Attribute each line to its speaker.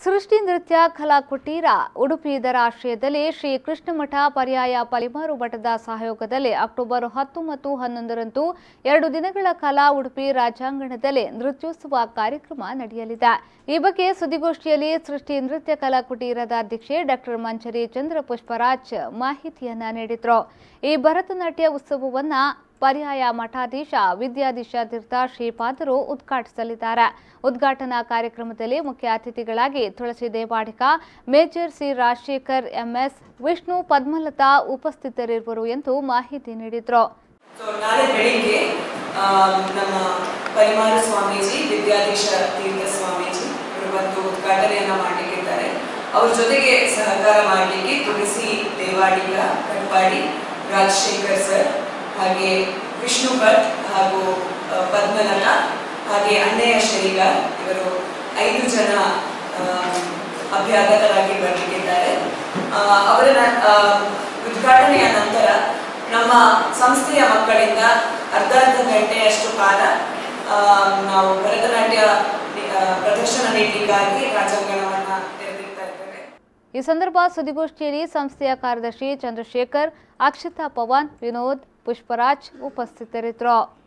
Speaker 1: ಸೃಷ್ಟಿ ನೃತ್ಯ ಕಲಾ ಕುಟೀರ ಉಡುಪಿ ಇದರ ಆಶ್ರಯದಲ್ಲಿ ಶ್ರೀ ಕೃಷ್ಣಮಠ ಪರ್ಯಾಯ ಪಲಿಮಾರು ಮಠದ ಸಹಯೋಗದಲ್ಲಿ ಅಕ್ಟೋಬರ್ ಹತ್ತು ಮತ್ತು ಹನ್ನೊಂದರಂದು ಎರಡು ದಿನಗಳ ಕಾಲ ಉಡುಪಿ ರಾಜಾಂಗಣದಲ್ಲಿ ನೃತ್ಯೋತ್ಸವ ಕಾರ್ಯಕ್ರಮ ನಡೆಯಲಿದೆ ಈ ಬಗ್ಗೆ ಸುದ್ದಿಗೋಷ್ಠಿಯಲ್ಲಿ ಸೃಷ್ಟಿ ನೃತ್ಯ ಕಲಾ ಕುಟೀರದ ಅಧ್ಯಕ್ಷೆ ಡಾಕ್ಟರ್ ಮಂಚರಿ ಚಂದ್ರ ಪುಷ್ಪರಾಜ್ ಮಾಹಿತಿಯನ್ನ ನೀಡಿದ್ರು ಈ ಭರತನಾಟ್ಯ ಉತ್ಸವವನ್ನ ಪರ್ಯಾಯ ಮಠಾಧೀಶ ವಿದ್ಯಾಧೀಶ ತೀರ್ಥ ಶ್ರೀಪಾದರು ಉದ್ಘಾಟಿಸಲಿದ್ದಾರೆ ಉದ್ಘಾಟನಾ ಕಾರ್ಯಕ್ರಮದಲ್ಲಿ ಮುಖ್ಯ ಅತಿಥಿಗಳಾಗಿ Tulasi Devadiga major C Rajashekhar MS Vishnu Padmalatha ಉಪಸ್ಥಿತರಿರುವರು ಎಂದು ಮಾಹಿತಿ ನೀಡಿದರು
Speaker 2: ಸೊ ನಾಳೆ ಬೆಳಿಗ್ಗೆ ಆ, ನಮ್ಮ ಪರಿಮಾರ ಸ್ವಾಮೀಜಿ ವಿದ್ಯಾಧೀಶ ತೀರ್ಥ ಸ್ವಾಮೀಜಿ ಇವರು ಬಂದು ಉದ್ಘಾಟನೆಯನ್ನ ಮಾಡಲಿಕ್ಕಿದ್ದಾರೆ ಅವ್ರ ಜೊತೆಗೆ ಸಹಕಾರ ಮಾಡಲಿಕ್ಕೆ ತುಳಸಿ ದೇವಾಡಿಗ ಕಟ್ಪಾಡಿ ರಾಜಶೇಖರ್ ಸರ್ ಹಾಗೆ ವಿಷ್ಣು ಭಟ್ ಹಾಗೂ ಆ, ಪದ್ಮಲತ ಹಾಗೆ ಅಣ್ಣಯ್ಯ ಶರೀಗಾರ್ ಇವರು ಐದು ಜನ ಆ, ಅಭ್ಯಾಗತರಾಗಿ ಬರಲಿಕ್ಕಿದ್ದಾರೆ ಆ, ಅವರ ನ- ಆ, ಉದ್ಘಾಟನೆಯ ನಂತರ ನಮ್ಮ ಸಂಸ್ಥೆಯ ಮಕ್ಕಳಿಂದ ಅರ್ಧ ಅರ್ಧ ಗಂಟೆಯಷ್ಟು ಕಾಲ ಆ, ನಾವು ಭರತನಾಟ್ಯ ಆ, ಪ್ರದರ್ಶನ ನೀಡಲಿಕ್ಕಾಗಿ ರಾಜಾಂಗಣವನ್ನ ತೆರೆದಿರ್ತಾ ಇದ್ದೇವೆ
Speaker 1: ಈ ಸಂದರ್ಭ ಸುದ್ದಿಗೋಷ್ಠಿಯಲ್ಲಿ ಸಂಸ್ಥೆಯ ಕಾರ್ಯದರ್ಶಿ ಚಂದ್ರಶೇಖರ್ ಅಕ್ಷತಾ ಪವನ್ ವಿನೋದ್ ಪುಷ್ಪರಾಜ್ ಉಪಸ್ಥಿತರಿದ್ದರು